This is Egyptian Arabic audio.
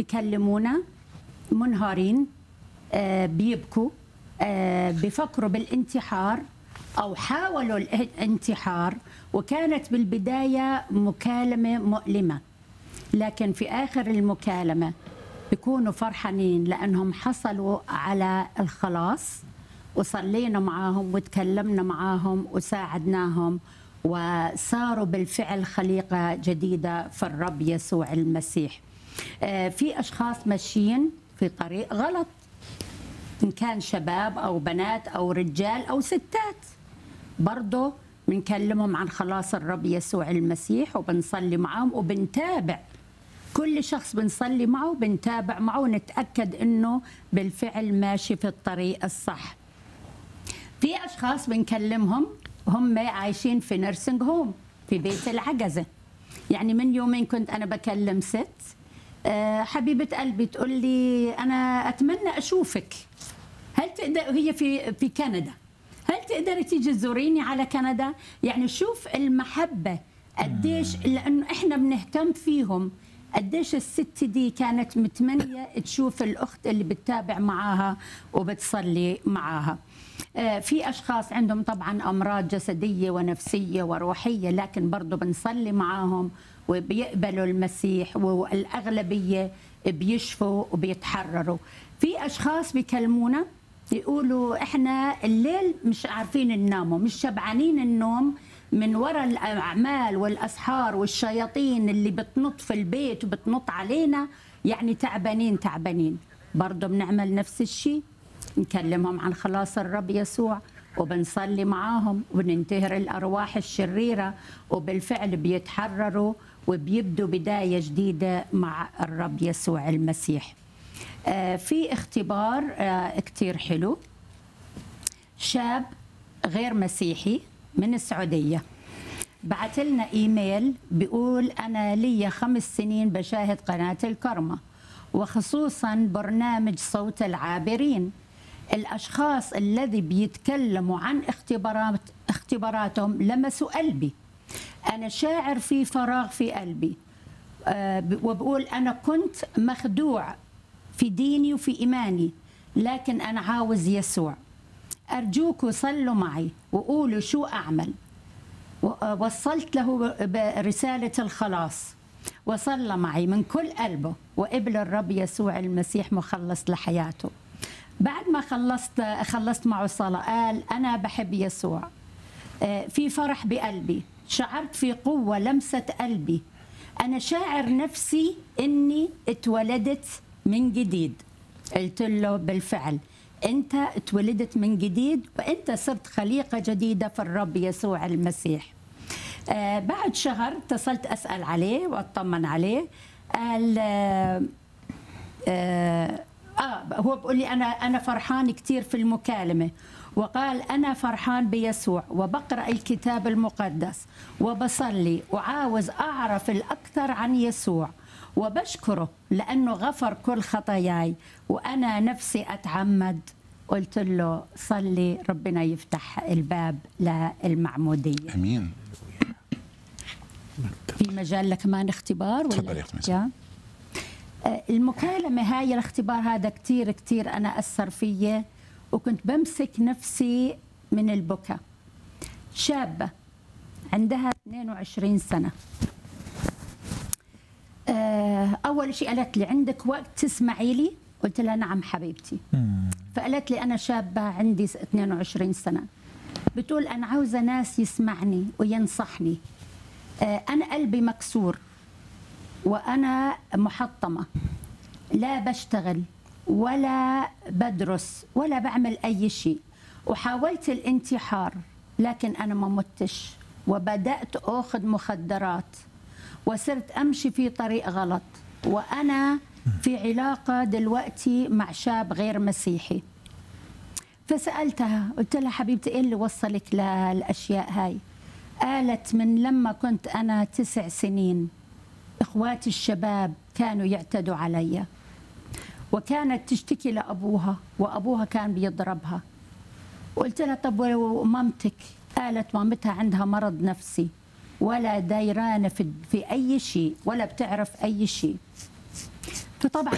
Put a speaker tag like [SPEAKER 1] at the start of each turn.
[SPEAKER 1] بيكلمونا منهارين آه، بيبكوا آه، بيفكروا بالانتحار او حاولوا الانتحار وكانت بالبدايه مكالمه مؤلمه لكن في اخر المكالمه بيكونوا فرحانين لانهم حصلوا على الخلاص وصلينا معاهم وتكلمنا معاهم وساعدناهم وصاروا بالفعل خليقه جديده في الرب يسوع المسيح. آه، في اشخاص ماشيين في طريق غلط ان كان شباب او بنات او رجال او ستات برضه بنكلمهم عن خلاص الرب يسوع المسيح وبنصلي معهم وبنتابع كل شخص بنصلي معه بنتابع معه ونتاكد انه بالفعل ماشي في الطريق الصح. في اشخاص بنكلمهم هم عايشين في نيرسينج هوم في بيت العجزه. يعني من يومين كنت انا بكلم ست آه، حبيبه قلبي تقول لي انا اتمنى اشوفك. هل تقدر هي في في كندا هل تقدري تيجي تزوريني على كندا يعني شوف المحبه قديش لانه احنا بنهتم فيهم قديش الست دي كانت متمنيه تشوف الاخت اللي بتتابع معاها وبتصلي معاها آه، في اشخاص عندهم طبعا امراض جسديه ونفسيه وروحيه لكن برضه بنصلي معاهم وبيقبلوا المسيح والاغلبيه بيشفوا وبيتحرروا في اشخاص بيكلمونا يقولوا احنا الليل مش عارفين نناموا مش شبعانين النوم من وراء الاعمال والاسحار والشياطين اللي بتنط في البيت وبتنط علينا يعني تعبانين تعبانين برضه بنعمل نفس الشيء نكلمهم عن خلاص الرب يسوع وبنصلي معاهم وننتهر الارواح الشريره وبالفعل بيتحرروا وبيبدوا بدايه جديده مع الرب يسوع المسيح. آه، في اختبار آه، كتير حلو شاب غير مسيحي من السعودية بعت لنا ايميل بيقول انا لي خمس سنين بشاهد قناة الكرمة وخصوصا برنامج صوت العابرين الاشخاص الذي بيتكلموا عن اختبارات اختباراتهم لمسوا قلبي انا شاعر في فراغ في قلبي آه، ب- وبقول انا كنت مخدوع في ديني وفي ايماني لكن انا عاوز يسوع ارجوكوا صلوا معي وقولوا شو اعمل و- وصلت له برساله الخلاص وصلى معي من كل قلبه وقبل الرب يسوع المسيح مخلص لحياته بعد ما خلصت خلصت معه الصلاه قال انا بحب يسوع آه، في فرح بقلبي شعرت في قوة لمست قلبي أنا شاعر نفسي إني اتولدت من جديد قلت له بالفعل أنت اتولدت من جديد وأنت صرت خليقة جديدة في الرب يسوع المسيح آه بعد شهر اتصلت أسأل عليه وأطمن عليه قال آه آه آه هو بيقول لي أنا أنا فرحان كثير في المكالمة وقال أنا فرحان بيسوع وبقرأ الكتاب المقدس وبصلي وعاوز أعرف الأكثر عن يسوع وبشكره لأنه غفر كل خطاياي وأنا نفسي أتعمد قلت له صلي ربنا يفتح الباب للمعمودية
[SPEAKER 2] امين
[SPEAKER 1] في مجال لكمان اختبار ولا
[SPEAKER 2] تفضل يا أخت ميساء.
[SPEAKER 1] يا؟ آه، المكالمة هاي الاختبار هذا كتير كتير أنا أثر فيي وكنت بمسك نفسي من البكاء شابة عندها 22 سنة آه، أول شيء قالت لي عندك وقت تسمعي لي قلت لها نعم حبيبتي فقالت لي أنا شابة عندي 22 سنة بتقول أنا عاوزة ناس يسمعني وينصحني آه، أنا قلبي مكسور وأنا محطمة لا بشتغل ولا بدرس ولا بعمل أي شيء وحاولت الانتحار لكن أنا ما متش وبدأت أخذ مخدرات وصرت أمشي في طريق غلط وأنا في علاقة دلوقتي مع شاب غير مسيحي فسألتها قلت لها حبيبتي إيه اللي وصلك للأشياء هاي قالت من لما كنت أنا تسع سنين إخواتي الشباب كانوا يعتدوا علي وكانت تشتكي لأبوها وأبوها كان بيضربها قلت لها طب ومامتك قالت مامتها عندها مرض نفسي ولا دايرانة في, في أي شيء ولا بتعرف أي شيء فطبعا